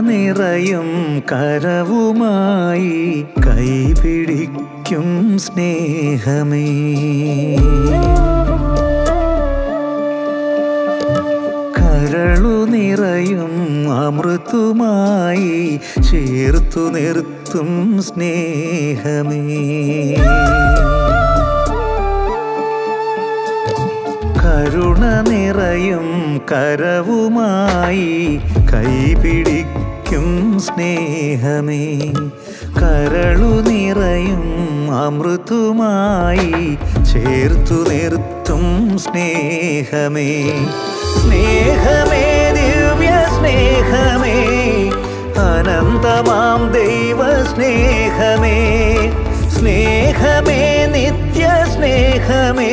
നിറയും കരവുമായി കൈപിടിക്കും സ്നേഹമേ കരളു നിറയും അമൃതുമായി ചേർത്തു നിർത്തും സ്നേഹമേ കരുണ നിറയും കരവുമായി കൈപിടിക്കും സ്നേഹമേ കരളു നിറയും അമൃതുമായി ചേർത്തു നിർത്തും സ്നേഹമേ സ്നേഹമേ ദിവ്യ സ്നേഹമേ അനന്തമാം ദൈവ സ്നേഹമേ സ്നേഹമേ നിത്യ സ്നേഹമേ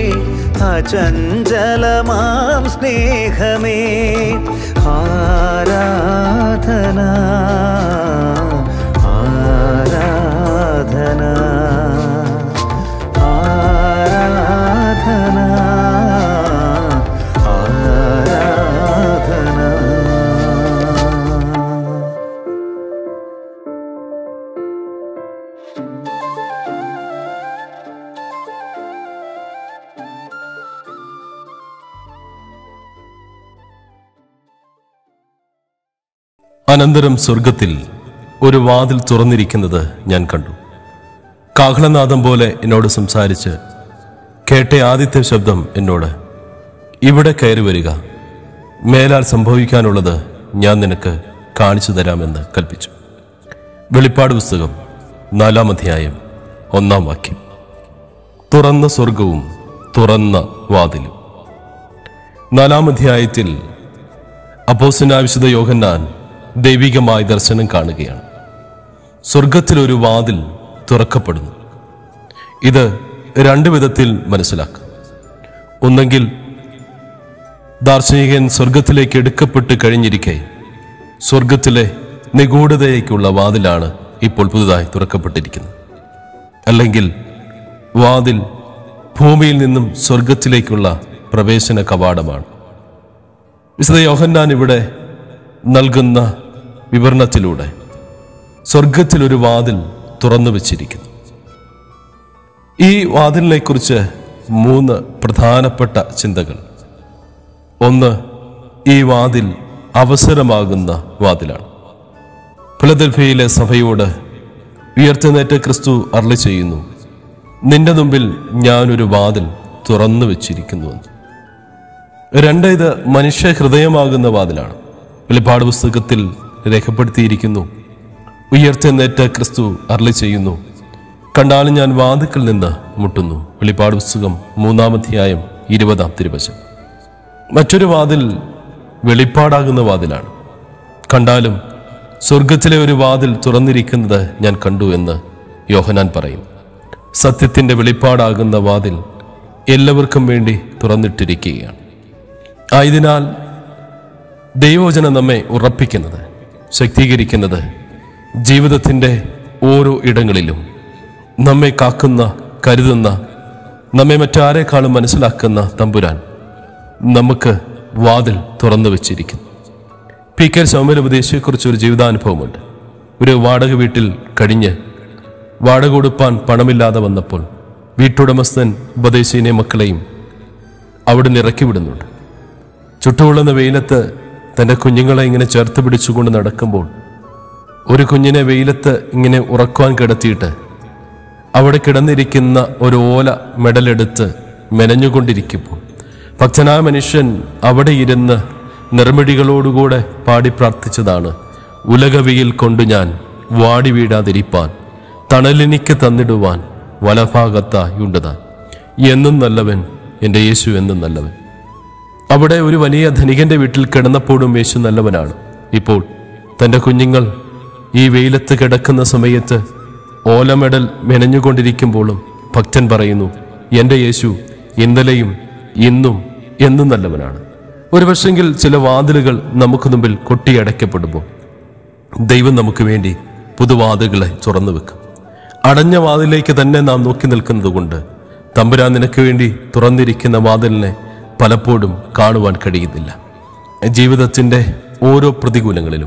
അചഞ്ചലമാം സ്നേഹമേ ആരാധന ആരാധന ആരാധന ആരാധന അനന്തരം സ്വർഗത്തിൽ ഒരു വാതിൽ തുറന്നിരിക്കുന്നത് ഞാൻ കണ്ടു കാഹളനാദം പോലെ എന്നോട് സംസാരിച്ച് കേട്ട ആദ്യത്തെ ശബ്ദം എന്നോട് ഇവിടെ കയറി വരിക മേലാൽ സംഭവിക്കാനുള്ളത് ഞാൻ നിനക്ക് കാണിച്ചു തരാമെന്ന് കൽപ്പിച്ചു വെളിപ്പാട് പുസ്തകം നാലാം അധ്യായം ഒന്നാം വാക്യം തുറന്ന സ്വർഗവും തുറന്ന വാതിലും നാലാം അധ്യായത്തിൽ അപ്പോസിനാവിശുദ്ധ യോഹന്നാൻ ദൈവികമായ ദർശനം കാണുകയാണ് സ്വർഗത്തിലൊരു വാതിൽ തുറക്കപ്പെടുന്നു ഇത് രണ്ടു വിധത്തിൽ മനസ്സിലാക്കാം ഒന്നെങ്കിൽ ദാർശനികൻ സ്വർഗത്തിലേക്ക് എടുക്കപ്പെട്ട് കഴിഞ്ഞിരിക്കെ സ്വർഗത്തിലെ നിഗൂഢതയ്ക്കുള്ള വാതിലാണ് ഇപ്പോൾ പുതുതായി തുറക്കപ്പെട്ടിരിക്കുന്നത് അല്ലെങ്കിൽ വാതിൽ ഭൂമിയിൽ നിന്നും സ്വർഗത്തിലേക്കുള്ള പ്രവേശന കവാടമാണ് വിശുദ്ധ യോഹന്നാൻ ഇവിടെ നൽകുന്ന വിവരണത്തിലൂടെ സ്വർഗത്തിലൊരു വാതിൽ തുറന്നു വച്ചിരിക്കുന്നു ഈ വാതിലിനെക്കുറിച്ച് മൂന്ന് പ്രധാനപ്പെട്ട ചിന്തകൾ ഒന്ന് ഈ വാതിൽ അവസരമാകുന്ന വാതിലാണ് ഫിലദൽഫിയയിലെ സഭയോട് ഉയർത്തുന്നേറ്റ ക്രിസ്തു അർളി ചെയ്യുന്നു നിന്റെ മുമ്പിൽ ഞാനൊരു വാതിൽ തുറന്നു വച്ചിരിക്കുന്നുവെന്ന് രണ്ട് ഇത് മനുഷ്യ ഹൃദയമാകുന്ന വാതിലാണ് വെളിപ്പാട് പുസ്തകത്തിൽ രേഖപ്പെടുത്തിയിരിക്കുന്നു ഉയർത്തെന്നേറ്റ ക്രിസ്തു അർളി ചെയ്യുന്നു കണ്ടാലും ഞാൻ വാതിക്കൽ നിന്ന് മുട്ടുന്നു വെളിപ്പാട് പുസ്തകം മൂന്നാമധ്യായം ഇരുപതാം തിരുവശം മറ്റൊരു വാതിൽ വെളിപ്പാടാകുന്ന വാതിലാണ് കണ്ടാലും സ്വർഗത്തിലെ ഒരു വാതിൽ തുറന്നിരിക്കുന്നത് ഞാൻ കണ്ടു എന്ന് യോഹനാൻ പറയും സത്യത്തിന്റെ വെളിപ്പാടാകുന്ന വാതിൽ എല്ലാവർക്കും വേണ്ടി തുറന്നിട്ടിരിക്കുകയാണ് ആയതിനാൽ ദൈവവചനം നമ്മെ ഉറപ്പിക്കുന്നത് ശക്തീകരിക്കുന്നത് ജീവിതത്തിൻ്റെ ഓരോ ഇടങ്ങളിലും നമ്മെ കാക്കുന്ന കരുതുന്ന നമ്മെ മറ്റാരെക്കാളും മനസ്സിലാക്കുന്ന തമ്പുരാൻ നമുക്ക് വാതിൽ തുറന്നു വെച്ചിരിക്കുന്നു പി കെ സൗമ്യ ഉപദേശിയെക്കുറിച്ച് ഒരു ജീവിതാനുഭവമുണ്ട് ഒരു വാടക വീട്ടിൽ കഴിഞ്ഞ് വാടക കൊടുപ്പാൻ പണമില്ലാതെ വന്നപ്പോൾ വീട്ടുടമസ്ഥൻ ഉപദേശിനെ മക്കളെയും അവിടുന്ന് ഇറക്കി വിടുന്നുണ്ട് ചുട്ടുകൊള്ളുന്ന വെയിലത്ത് തൻ്റെ കുഞ്ഞുങ്ങളെ ഇങ്ങനെ ചേർത്ത് പിടിച്ചുകൊണ്ട് നടക്കുമ്പോൾ ഒരു കുഞ്ഞിനെ വെയിലത്ത് ഇങ്ങനെ ഉറക്കുവാൻ കിടത്തിയിട്ട് അവിടെ കിടന്നിരിക്കുന്ന ഒരു ഓല മെഡലെടുത്ത് മെനഞ്ഞുകൊണ്ടിരിക്കുമ്പോൾ ഭക്തനായ മനുഷ്യൻ അവിടെ ഇരുന്ന് നിർമ്മിടികളോടുകൂടെ പാടി പ്രാർത്ഥിച്ചതാണ് ഉലകവിയിൽ കൊണ്ടു ഞാൻ വാടി വീഴാതിരിപ്പാൻ തണലിനിക്ക് തന്നിടുവാൻ വലഭാഗത്തായുണ്ടതാൻ എന്നും നല്ലവൻ എൻ്റെ യേശു എന്നും നല്ലവൻ അവിടെ ഒരു വലിയ ധനികന്റെ വീട്ടിൽ കിടന്നപ്പോഴും യേശു നല്ലവനാണ് ഇപ്പോൾ തൻ്റെ കുഞ്ഞുങ്ങൾ ഈ വെയിലത്ത് കിടക്കുന്ന സമയത്ത് ഓലമെടൽ മെനഞ്ഞുകൊണ്ടിരിക്കുമ്പോഴും ഭക്തൻ പറയുന്നു എൻ്റെ യേശു ഇന്നലെയും ഇന്നും എന്നും നല്ലവനാണ് ഒരു പക്ഷെങ്കിൽ ചില വാതിലുകൾ നമുക്ക് മുമ്പിൽ കൊട്ടിയടയ്ക്കപ്പെടുമ്പോൾ ദൈവം നമുക്ക് വേണ്ടി പുതുവാതിലുകളെ തുറന്നു വെക്കും അടഞ്ഞ വാതിലേക്ക് തന്നെ നാം നോക്കി നിൽക്കുന്നത് കൊണ്ട് തമ്പുരാൻ നിനക്ക് വേണ്ടി തുറന്നിരിക്കുന്ന വാതിലിനെ പലപ്പോഴും കാണുവാൻ കഴിയുന്നില്ല ജീവിതത്തിൻ്റെ ഓരോ പ്രതികൂലങ്ങളിലും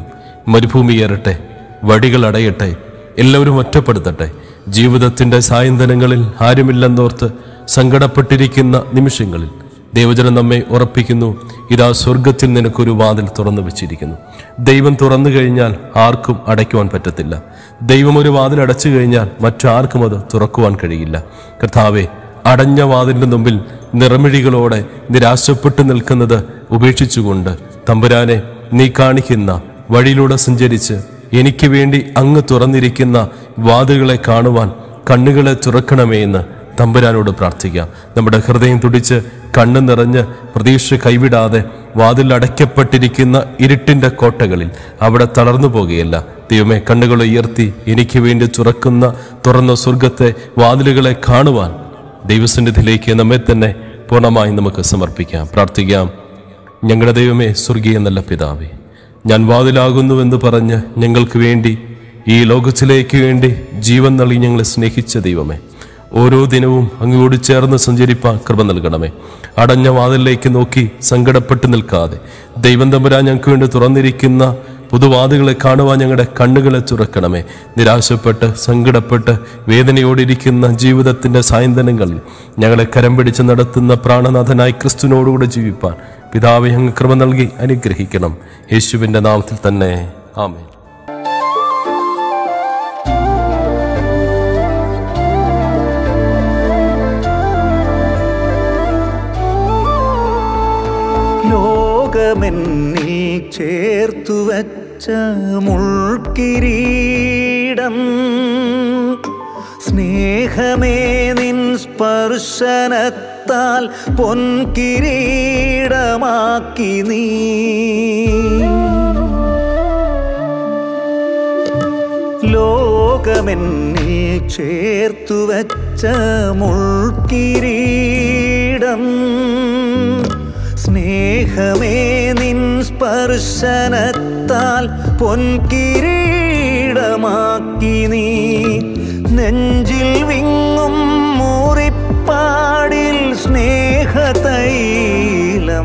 മരുഭൂമിയേറട്ടെ വടികൾ അടയട്ടെ എല്ലാവരും ഒറ്റപ്പെടുത്തട്ടെ ജീവിതത്തിന്റെ സായന്തനങ്ങളിൽ ആരുമില്ലെന്നോർത്ത് സങ്കടപ്പെട്ടിരിക്കുന്ന നിമിഷങ്ങളിൽ ദൈവജനം നമ്മെ ഉറപ്പിക്കുന്നു ഇതാ സ്വർഗത്തിൽ നിനക്കൊരു വാതിൽ തുറന്നു വെച്ചിരിക്കുന്നു ദൈവം തുറന്നു കഴിഞ്ഞാൽ ആർക്കും അടയ്ക്കുവാൻ പറ്റത്തില്ല ദൈവം ഒരു വാതിൽ അടച്ചു കഴിഞ്ഞാൽ മറ്റാർക്കും അത് തുറക്കുവാൻ കഴിയില്ല കർത്താവെ അടഞ്ഞ വാതിലിന്റെ മുമ്പിൽ നിറമിഴികളോടെ നിരാശപ്പെട്ടു നിൽക്കുന്നത് ഉപേക്ഷിച്ചുകൊണ്ട് തമ്പുരാനെ നീ കാണിക്കുന്ന വഴിയിലൂടെ സഞ്ചരിച്ച് എനിക്ക് വേണ്ടി അങ്ങ് തുറന്നിരിക്കുന്ന വാതിലുകളെ കാണുവാൻ കണ്ണുകളെ തുറക്കണമേ എന്ന് തമ്പുരാനോട് പ്രാർത്ഥിക്കാം നമ്മുടെ ഹൃദയം തുടിച്ച് കണ്ണു നിറഞ്ഞ് പ്രതീക്ഷ കൈവിടാതെ വാതിൽ അടയ്ക്കപ്പെട്ടിരിക്കുന്ന ഇരുട്ടിന്റെ കോട്ടകളിൽ അവിടെ തളർന്നു പോകുകയല്ല ദൈവമേ കണ്ണുകൾ ഉയർത്തി എനിക്ക് വേണ്ടി തുറക്കുന്ന തുറന്ന സ്വർഗത്തെ വാതിലുകളെ കാണുവാൻ ദൈവസന്നിധിയിലേക്ക് നമ്മെ തന്നെ പൂർണ്ണമായി നമുക്ക് സമർപ്പിക്കാം പ്രാർത്ഥിക്കാം ഞങ്ങളുടെ ദൈവമേ സ്വർഗീയ നല്ല പിതാവേ ഞാൻ വാതിലാകുന്നുവെന്ന് പറഞ്ഞ് ഞങ്ങൾക്ക് വേണ്ടി ഈ ലോകത്തിലേക്ക് വേണ്ടി ജീവൻ നൽകി ഞങ്ങളെ സ്നേഹിച്ച ദൈവമേ ഓരോ ദിനവും അങ്ങോട് ചേർന്ന് സഞ്ചരിപ്പാൻ കൃപ നൽകണമേ അടഞ്ഞ വാതിലിലേക്ക് നോക്കി സങ്കടപ്പെട്ട് നിൽക്കാതെ ദൈവം തമ്പുരാൻ ഞങ്ങൾക്ക് വേണ്ടി തുറന്നിരിക്കുന്ന പുതുവാതുകളെ കാണുവാൻ ഞങ്ങളുടെ കണ്ണുകളെ തുറക്കണമേ നിരാശപ്പെട്ട് സങ്കടപ്പെട്ട് വേദനയോടിരിക്കുന്ന ജീവിതത്തിന്റെ സായന്തനങ്ങളിൽ ഞങ്ങളെ കരം പിടിച്ച് നടത്തുന്ന പ്രാണനാഥനായി ക്രിസ്തുവിനോടുകൂടെ ജീവിപ്പാൻ പിതാവെ അങ്ങ് കൃപ നൽകി അനുഗ്രഹിക്കണം യേശുവിന്റെ നാമത്തിൽ തന്നെ ആമേൻ ലോകമെന്നിൽ ചേർത്തു വച്ച മുൾക്കിരീടം സ്നേഹമേ നിൻ സ്പർശനത്താൽ പൊൻകിരീടമാക്കി നീ ലോകമെന്നിൽ ചേർത്തു വച്ച മുൾക്കിരീടം സ്നേഹമേ നിൻ സ്പർശനത്താൽ പൊൻകിരീടമാക്കി നീ നെഞ്ചിൽ വിങ്ങും മൂറിപ്പാടിൽ സ്നേഹതൈലം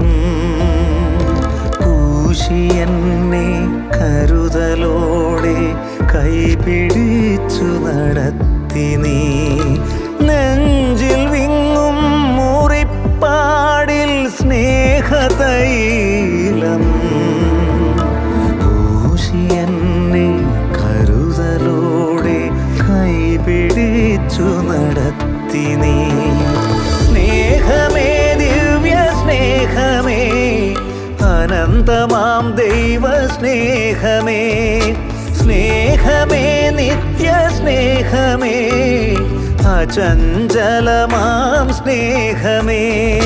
പൂശിയെന്നെ കരുതലോടെ കൈപിടിച്ചു നടത്തി നീ നെഞ്ചിൽ വിങ്ങും മുറിപ്പാടിൽ സ്നേഹതൈലം പൂശിയെന്നെ കരുതലോടെ കൈപിടിച്ചു നടത്തി നീ സ്നേഹമേ ദിവ്യ സ്നേഹമേ അനന്തമാം ദൈവ സ്നേഹമേ സ്നേഹമേ നിത്യ സ്നേഹമേ അചഞ്ചലമാം സ്നേഹമേ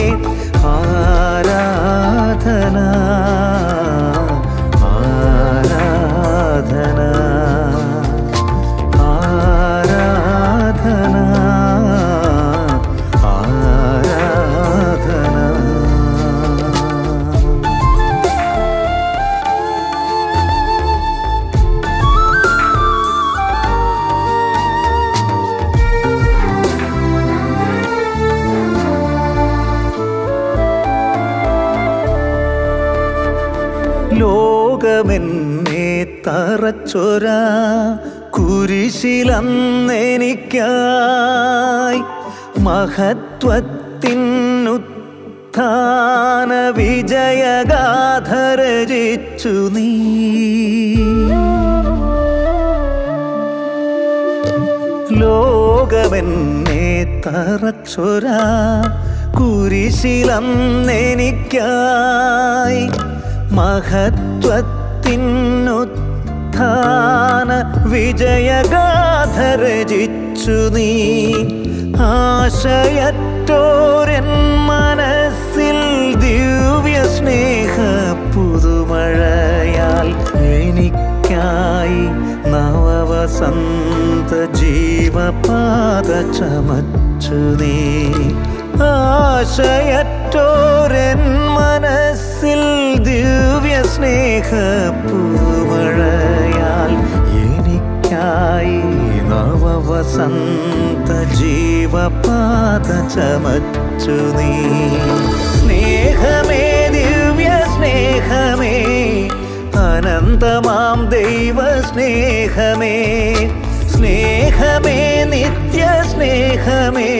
ആരാധന ആരാധന ആരാധന ആരാധന ലോകമെന്നെ തറച്ചൊര കുരിശിലന്നെനിക്കായി മഹത്വത്തിനുത്ഥാന വിജയഗാഥരചിച്ചു നീ ലോകമെന്നെ തറച്ചൊര കുരിശിലന്നെനിക്കായി മഹത്വത്തിനുത്ഥാന വിജയഗാഥരചിച്ചു നീ ആശയറ്റോരൻ മനസ്സിൽ ദിവ്യ സ്നേഹ പുതുമഴയാൽ എനിക്കായി നവവസന്ത ജീവപാത ചമച്ചു നീ ആശയറ്റോരൻ മനസ്സിൽ ദിവ്യ സ്നേഹ പുതുമഴയാൽ എനിക്കായി നവവസന്ത ജീവപാത ചമച്ചു നീ സ്നേഹമേ ദിവ്യ സ്നേഹമേ അനന്തമാം ദൈവ സ്നേഹമേ സ്നേഹമേ നിത്യ സ്നേഹമേ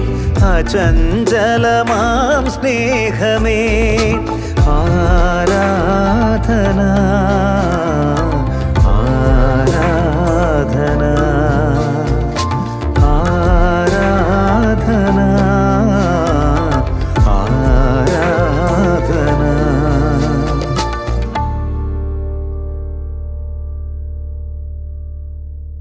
അചഞ്ചലമാം സ്നേഹമേ ആരാ